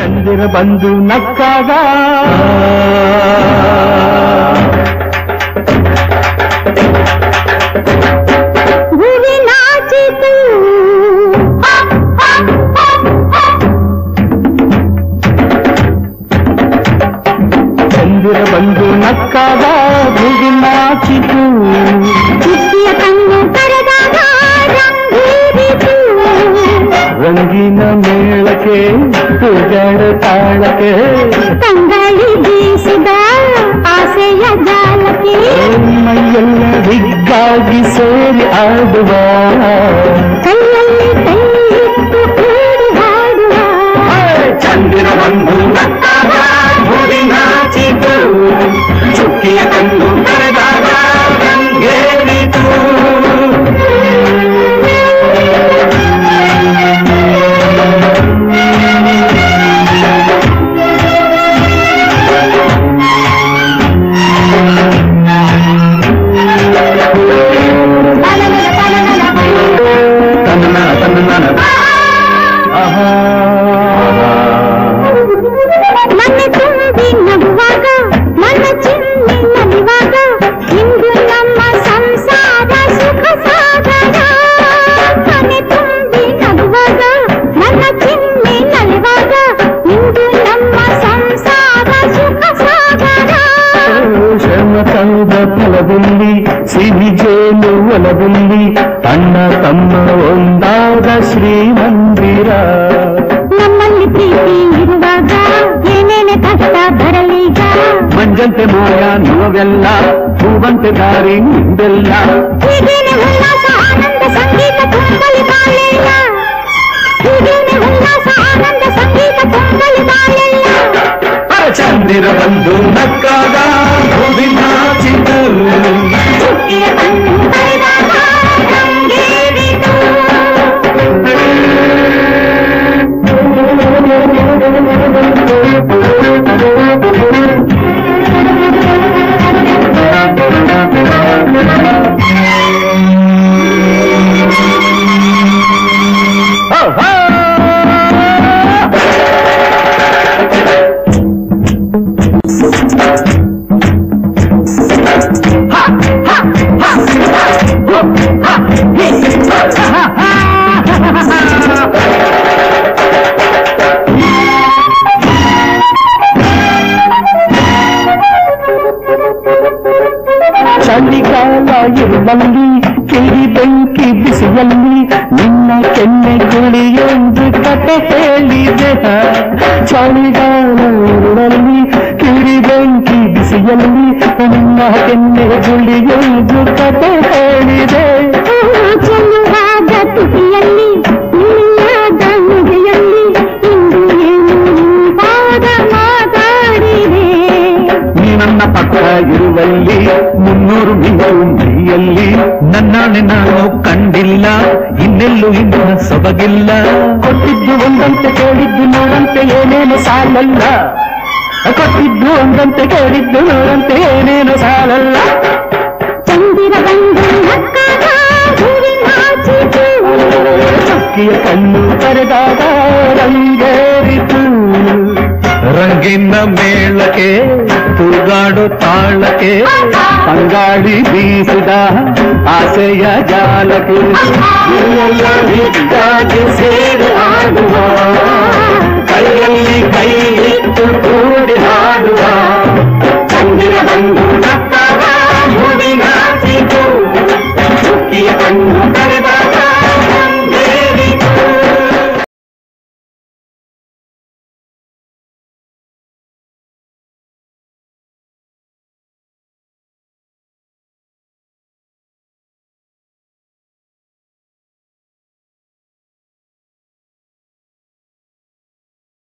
ಚಂದಿರ ಬಂದು ನಕ್ಕಾಗ ಗುರಿ ನಾಚಿತು ಚಂದಿರ ಬಂದು ನಕ್ಕಾಗ ಭೂಗಿ ನಾಚಿತು ಹುಟ್ಟಿಯ ಕಣ್ಣು ಕರೆದಾಗ ರಂಗೇರಿತು ರಂಗಿನ ಮೇಳಕ್ಕೆ ತುಜಡ ತಾಳಕ್ಕೆ ತಂಗಾಳಿ ಬೀಸಿದ ಆಸೆಯ ಜಾಲಕ್ಕೆ ಮೈಯೆಲ್ಲ ಹಿಗ್ಗಾಗಿ ಸೇರಿ ಆಡುವ ಕೈಯಲ್ಲಿ ಕೈ ಇಟ್ಟು ಕೂಡಿ ಹಾಡುವ ಚಂದಿರ ಬಂದು ನಕ್ಕಾಗ ಭೂಗಿ ನಾಚಿತು ಚುಕ್ಕಿಯ ಕಣ್ಣು ಕರೆದಾಗ ರಂಗೇರಿತು ತನ್ನ ತನ್ನ ಆಹಾ ನನ್ನ ತುಂಬಿ ನಗುವಾಗ ನನ್ನ ಚಿಮ್ಮಿ ನಲಿವಾಗ ಇಂದು ನಮ್ಮ ಸಂಸಾರ ಸುಖ ಸಾಗರ ಮನೆ ತುಂಬಿ ನಗುವಾಗ ನನ್ನ ಚಿಮ್ಮಿ ನಲಿವಾಗ ಇಂದು ನಮ್ಮ ಸಂಸಾರ ಸುಖ ಸಾಗರ ಶ್ರಮತಂದ ಫಲದಲ್ಲಿ ಸಿಹಿ ಜೇನು ಒಲದಲ್ಲಿ ಅಣ್ಣ ತಮ್ಮ ಒಂದಾದ ಶ್ರೀಮಂದಿರ ನಮ್ಮಲ್ಲಿ ಪ್ರೀತಿ ಇರುವಾಗ ಏನೇನೆ ಕಷ್ಟ ಬರಲೀಗ ಮಂಜಂತೆ ಮಾಯ ನೋವೆಲ್ಲ ಹೂವಂತೆ ದಾರಿ ನಿಂದೆಲ್ಲ ಹೀಗೇನೆ ಉಲ್ಲಾಸ ಆನಂದ ಸಂಗೀತ ತುಂಬಲಿ ಬಾಳೆಲ್ಲ ಹೀಗೇನೆ ಉಲ್ಲಾಸ ಆನಂದ ಸಂಗೀತ ತುಂಬಲಿ ಬಾಳೆಲ್ಲ ಅರ ಚಂದಿರ ಬಂದು ನಕ್ಕಾಗ ಹೂವಿನ ಚಿತ್ತು ಚುಕ್ಕಿಯ ಕಣ್ಣು ಕರೆದಾಗ ರಂಗೇರಿತು. ಚಳಿಗಾಲ ಇರುಳಲ್ಲಿ ಕಿಳಿ ಬೆಂಕಿ ಬಿಸಿಯಲ್ಲಿ ನಿನ್ನ ಕೆನ್ನೆ ಗುಳಿಯೊಂದು ಕತೆ ಹೇಳಿದೆ ಚಳಿಗಾಲ ಇರುಳಲ್ಲಿ ಕಿಳಿ ಬೆಂಕಿ ಬಿಸಿಯಲ್ಲಿ ನಿನ್ನ ಕೆನ್ನೆ ಗುಳಿಯೊಂದು ಕತೆ ಹೇಳಿದೆ ಚೆಲ್ಲುವಾಗ ತುಟಿಯಲ್ಲಿ ಇಳಿಯಾದ ನುಡಿಯಲ್ಲಿ ಇಂದು ಏನು ಇಂಪಾದ ಮಾತಾಡಿದೆ ನೀ ನನ್ನ ಪಕ್ಕ ಇರುವಲ್ಲಿ ಮುನ್ನೂರು ಮಿಂಚು ಮೈಯಲ್ಲಿ ನನ್ನಾಣೆ ನಾನು ಕಂಡಿಲ್ಲ ಇನ್ನೆಲ್ಲೂ ಇನ್ನ ಸೊಬಗಿಲ್ಲ ಕೊಟ್ಟಿದ್ದು ಒಂದಂತೆ ಕೇಳಿದ್ದು ನೋಡಂತೆ ಏನೇನು ಸಾಲಲ್ಲ ಕೊಟ್ಟಿದ್ದು ಒಂದಂತೆ ಕೇಳಿದ್ದು ನೋಡಂತೆ ಏನೇನು ಸಾಲಲ್ಲ ಚಂದಿರ ಬಂದು ನಕ್ಕಾಗ ಹೂವಿನ ಚಿತು. ಚಕ್ಕಿಯ ಕಣ್ಣು ಕರೆದಾಗ ರಂಗೇರಿತು ರಂಗಿನ ಮೇಳಕ್ಕೆ ತೂಗಾಡು ತಾಳಕ್ಕೆ ತಂಗಾಳಿ ಬೀಸಿದ ಆಸೆಯ ಜಾಲಕ್ಕೆ ನೀವೆಲ್ಲ ಹಿಗ್ಗಾಗಿ ಸೇರಿ ಆಡುವ ಕೈಯಲ್ಲಿ